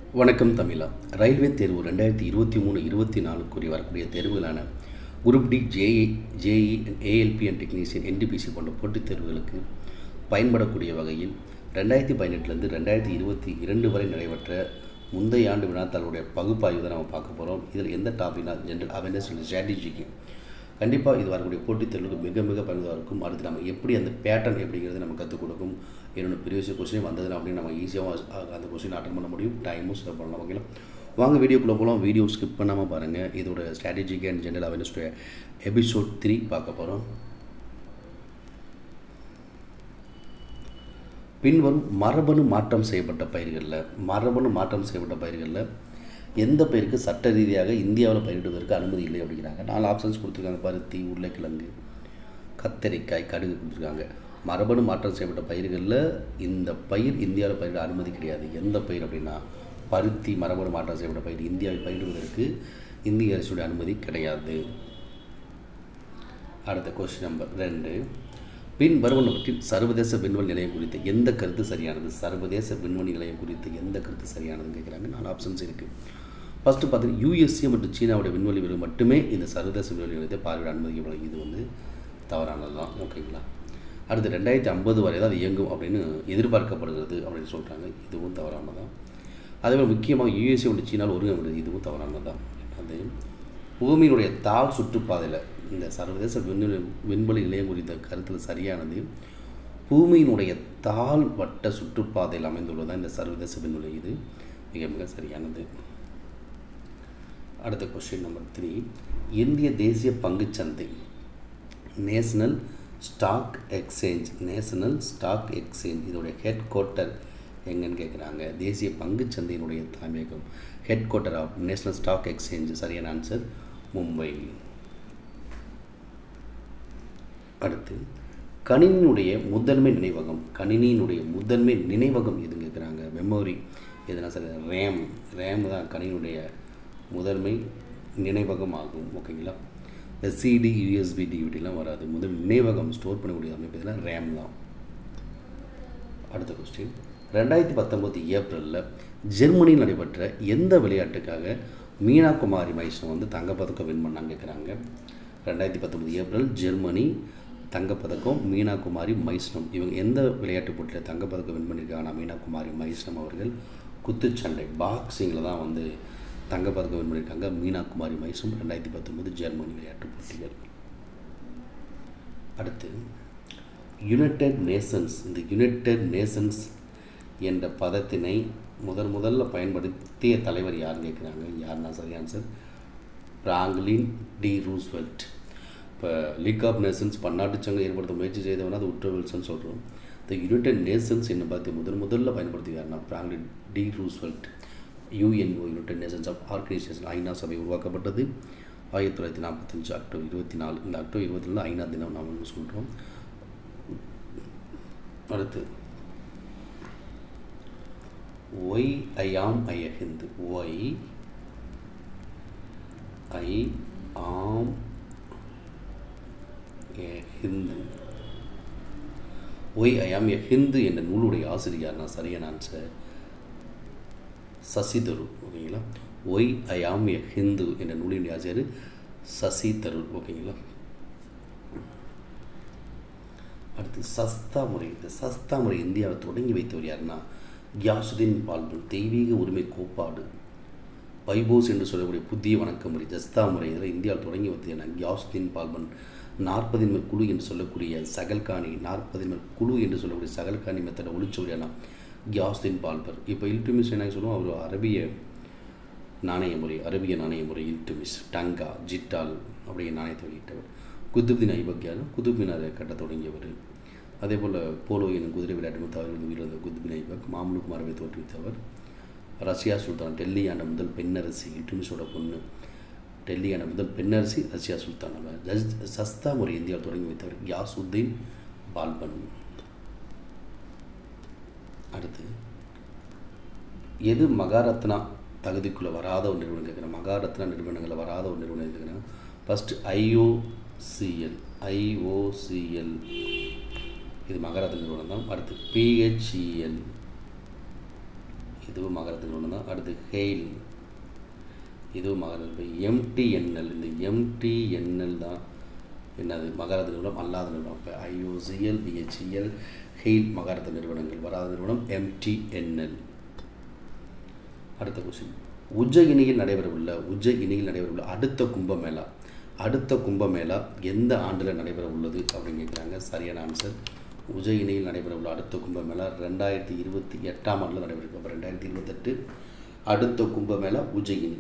வணக்கம் தமிழா ரயில்வே தேர்வு ரெண்டாயிரத்தி இருபத்தி மூணு இருபத்தி நாலுக்குரிய வரக்கூடிய தேர்வுகளான group D JE JE ALP and technician NTPC போன்ற போட்டித் தேர்வுகளுக்கு பயன்படக்கூடிய வகையில் ரெண்டாயிரத்தி பதினெட்டுலேருந்து ரெண்டாயிரத்தி இருபத்தி இரண்டு வரை நடைபெற்ற முந்தைய ஆண்டு வினாத்தாளுடைய பகுப்பாய்வு தான் நம்ம பார்க்க போகிறோம் இதில் எந்த டாபிக்னா ஜென்ரல் அவேர்னஸ் ஸ்ட்ராட்டஜிக்கு கண்டிப்பாக இது வரக்கூடிய போட்டித் தேர்வுக்கு மிக மிக பயனுள்ளதாக இருக்கும் அடுத்து நம்ம எப்படி அந்த பேட்டர்ன் எப்படிங்கிறது நம்ம கற்றுக் கொடுக்கும் என்னோட ப்ரீவியஸ் கொஸ்டின் வந்ததுன்னா அப்படின்னு நம்ம ஈஸியாக அந்த கொஸ்டின் அட்டன் பண்ண முடியும் டைமும் சேவ் பண்ணலாம் ஓகேங்களா வாங்க வீடியோக்குள்ளே போகலாம் வீடியோ ஸ்கிப் பண்ணாமல் பாருங்கள் இதோட strategic and general awareness episode three பார்க்க போகிறோம் பின்வரும் மரபணு மாற்றம் செய்யப்பட்ட பயிர்களில் மரபணு மாற்றம் செய்யப்பட்ட பயிர்களில் எந்த பயிருக்கு சட்ட ரீதியாக இந்தியாவில் பயிரிடுவதற்கு அனுமதி இல்லை அப்படிங்கிறாங்க நாலு ஆப்ஷன்ஸ் கொடுத்துருக்காங்க பருத்தி உருளைக்கிழங்கு கத்தரிக்காய் கடுகு கொடுத்துருக்காங்க மரபணு மாற்றம் செய்யப்பட்ட பயிர்களில் இந்த பயிர் இந்தியாவில் பயிரிட அனுமதி கிடையாது எந்த பயிர் அப்படின்னா பருத்தி மரபணு மாற்றம் செய்யப்பட்ட பயிர் இந்தியாவில் பயிரிடுவதற்கு இந்திய அரசுடைய அனுமதி கிடையாது அடுத்த கொஸ்டின் நம்பர் ரெண்டு பின் வருவனவற்றில் சர்வதேச விண்வெளி நிலையம் குறித்த எந்த கருத்து சரியானது சர்வதேச விண்வெளி நிலையம் குறித்து எந்த கருத்து சரியானதுன்னு கேட்குறாங்க நாலு ஆப்ஷன்ஸ் இருக்குது ஃபஸ்ட்டு பார்த்தீங்கன்னா யூஎஸ்ஏ மற்றும் சீனாவுடைய விண்வெளி வீரர்கள் மட்டுமே இந்த சர்வதேச விண்வெளி நிலையத்தை பார்வையிட அனுமதிக்கப்படும் இது வந்து தவறானது தான் ஓகேங்களா அடுத்து ரெண்டாயிரத்தி ஐம்பது வரை தான் அது இயங்கும் அப்படின்னு எதிர்பார்க்கப்படுகிறது அப்படின்னு சொல்கிறாங்க இதுவும் தவறானதான் அதேபோல் முக்கியமாக யூஎஸ்ஏ மற்றும் சீனாவில் ஒருங்கிணைந்தது இதுவும் தவறானதான் அது பூமியினுடைய தாழ் சுற்றுப்பாதையில் இந்த சர்வதேச விண்வெளி விண்வெளி நிலையம் குறித்த கருத்தில் சரியானது பூமியினுடைய தாழ் வட்ட சுற்றுப்பாதையில் அமைந்துள்ளதான் இந்த சர்வதேச விண்வெளி இது மிக மிக சரியானது அடுத்த கொஸ்டின் நம்பர் த்ரீ இந்திய தேசிய பங்குச்சந்தை national stock exchange national stock exchange இதோடைய ஹெட் குவார்ட்டர் எங்கன்னு கேட்குறாங்க தேசிய பங்குச்சந்தையினுடைய தலைமையகம் head quarter of national stock exchange சரியான ஆன்சர் மும்பை அடுத்து கணினியினுடைய முதன்மை நினைவகம் கணினியினுடைய முதன்மை நினைவகம் எதுன்னு கேட்குறாங்க மெமோரி எதுனா சார் ரேம் ரேம் தான் கணினியுடைய முதன்மை நினைவகம் ஆகும் ஓகேங்களா இந்த சிடி யூஎஸ்பி டிவிடிலாம் வராது முதல் நினைவகம் ஸ்டோர் பண்ணக்கூடிய அமைப்பு இதெல்லாம் ரேம் தான் அடுத்த கொஸ்டின் ரெண்டாயிரத்தி பத்தொம்போது ஏப்ரலில் ஜெர்மனியில் நடைபெற்ற எந்த விளையாட்டுக்காக மீனா குமாரி மைசன் வந்து தங்கப்பதக்கம் வின் பண்ணாங்க கேட்குறாங்க ரெண்டாயிரத்தி பத்தொம்பது ஏப்ரல் ஜெர்மனி தங்கப்பதக்கம் மீனா குமாரி மைஸ்னம் இவங்க எந்த விளையாட்டு போட்டியில் தங்கப்பதக்கம் வின் பண்ணியிருக்காங்கன்னா மீனா குமாரி மைஸ்னம் அவர்கள் குத்துச்சண்டை பாக்ஸிங்கில் தான் வந்து தங்கப்பதக்கம் வின் பண்ணியிருக்காங்க மீனா குமாரி மைசம் ரெண்டாயிரத்தி பத்தொம்பது ஜெர்மனி விளையாட்டு போட்டிகள் அடுத்து யுனைடெட் நேஷன்ஸ் இந்த யுனைடெட் நேஷன்ஸ் என்ற பதத்தினை முதன் முதல்ல பயன்படுத்திய தலைவர் யாருன்னு கேட்குறாங்க யாருன்னா சரி ஆன்சர் பிராங்க்லின் டி ரூஸ்வெல்ட் இப்போ லீக் ஆஃப் நேஷன்ஸ் பன்னாட்டு சங்கம் ஏற்படுத்த முயற்சி செய்தவனா அது உட்ர வில்சன் சொல்கிறோம் இந்த யுனைடெட் நேஷன்ஸ் என்ன பார்த்து முதன் முதல்ல பயன்படுத்தி யாருன்னா Franklin D Roosevelt UNO united nations of organisation ஐநா சபை உருவாக்கப்பட்டது ஆயிரத்தி தொள்ளாயிரத்தி நாற்பத்தஞ்சு அக்டோபர் இருபத்தி நாலு இந்த அக்டோபர் இருபத்தி நாலு ஐநா தினம் நாம் ஒன்று சொல்கிறோம் அடுத்து ஒய் ஐ ஆம் ஐ ஹிந்து ஒய் ஐ ஆம் ஏ ஹிந்து ஒய் ஐ ஆம் ஏ ஹிந்து என்ற நூலுடைய ஆசிரியர் நான் சரியான ஆன்சர் சசி தரூர் ஓகேங்களா ஒய் ஐ ஆம் ஏ ஹிந்து என்ற நூலினுடைய ஆசிரியர் சசி தரூர் ஓகேங்களா அடுத்து சஸ்தா முறை இந்த சஸ்தா முறை இந்தியாவை தொடங்கி வைத்தவர் யாருன்னா கியாசுதீன் பால்பன் தெய்வீக உரிமை கோட்பாடு பைபோஸ் என்று சொல்லக்கூடிய புதிய வணக்க முறை ஜஸ்தா முறை இதில் இந்தியாவில் தொடங்கி வைத்தது என்ன கியாசுதீன் பால்பன் நாற்பதின் மேல் குழு என்று சொல்லக்கூடிய சகல்கானி நாற்பதின் மேல் குழு என்று சொல்லக்கூடிய சகல்கானி மெத்தடை ஒழிச்சவரியான கியாஸ்தீன் பால்பர் இப்போ இல்டுமிஸ் என்ன சொல்லுவோம் அவர் அரபிய நாணய முறை அரபிய நாணய முறை இல்டுமிஸ் டங்கா ஜிட்டால் அப்படிங்கிற நாணயத்தை வெளியிட்டவர் குதுப்தீன் ஐபக்யால் குதுப்பின் அதை கட்ட தொடங்கியவர் அதே போல் போலோ எனும் குதிரை விளையாட்டு தவறு உயிரிழந்த குதுபின் ஐபக் மாமலுக்கு மரபை தோற்றுவித்தவர் ரஷ்யா சுல்தான் டெல்லி ஆண்ட முதல் பெண்ணரசி இல்டுமிஸோட பொண்ணு டெல்லி ஆண்ட முதல் பெண்ணரசி ரஷ்யா சுல்தான் அவர் சஸ்தா முறை இந்தியாவில் தொடங்கி வைத்தவர் கியாசுத்தீன் பால்பன் அடுத்து எது மகாரத்னா தகுதிக்குள்ளே வராத ஒரு நிறுவனம் கேட்குறேன் மகாரத்னா நிறுவனங்களில் வராத ஒரு நிறுவனம் கேட்குறேன் ஃபஸ்ட்டு ஐஓசிஎல் ஐஓசிஎல் இது மகாரத்னா நிறுவனம் தான் அடுத்து பிஹெச்இஎல் இதுவும் மகரந்த நிறுவனம் தான் அடுத்து ஹெயில் இதுவும் மகரந்த நிறுவனம் எம்டிஎன்எல் இந்த எம்டிஎன்எல் தான் என்னது மகரந்த நிறுவனம் அல்லாத நிறுவனம் இப்போ ஐஓசிஎல் பிஹெச்இஎல் ஹெயில் மகரந்த நிறுவனங்கள் வராத நிறுவனம் எம்டிஎன்எல் அடுத்த கொஸ்டின் உஜ்ஜயினியில் நடைபெறவுள்ள உஜ்ஜயினியில் நடைபெறவுள்ள அடுத்த கும்பமேளா அடுத்த கும்பமேளா எந்த ஆண்டில் நடைபெற உள்ளது அப்படின்னு கேட்குறாங்க சரியான ஆன்சர் உஜ்ஜயினியில் நடைபெறவுள்ள அடுத்த கும்பமேளா ரெண்டாயிரத்தி இருபத்தி எட்டாம் ஆண்டில் நடைபெறும் அப்போ ரெண்டாயிரத்தி இருபத்தெட்டு அடுத்த Kumbh Mela Ujjain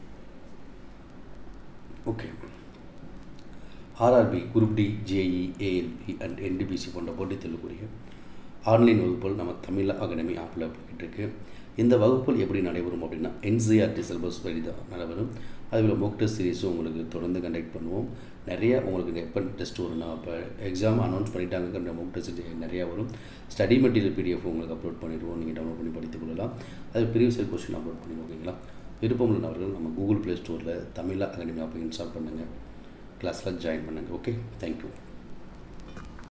okay RRB group D JE ALP and NTPC போன்ற போட்டித் தேர்வுக்குரிய ஆன்லைன் வகுப்புகள் நம்ம தமிழ் அகாடமி ஆப்பில் போய்கிட்டு இருக்கு இந்த வகுப்புகள் எப்படி நடைபெறும் அப்படின்னா என்சிஆர்டி சிலபஸ் படி தான் நடைபெறும் அதுபோல் மோக் டெஸ்ட் சீரிஸும் உங்களுக்கு தொடர்ந்து கண்டக்ட் பண்ணுவோம் நிறைய உங்களுக்கு எப்போ டெஸ்ட் வரும்னா இப்போ எக்ஸாம் அனௌன்ஸ் பண்ணிட்டாங்க மோக் டெஸ்ட் நிறையா வரும் ஸ்டடி மெட்டீரியல் பிடிஎஃப் உங்களுக்கு அப்லோட் பண்ணிடுவோம் நீங்கள் டவுன்லோட் பண்ணி படித்துக் கொள்ளலாம் அது ப்ரீவியஸ் இயர் கொஸ்டின் அப்லோட் பண்ணிடுவோம் ஓகேங்களா விருப்பம் உள்ளவர்கள் நம்ம கூகுள் ப்ளே ஸ்டோரில் தமிழ் அகாடமி ஆப்பை இன்ஸ்டால் பண்ணுங்கள் கிளாஸில் ஜாயின் பண்ணுங்கள் ஓகே தேங்க்யூ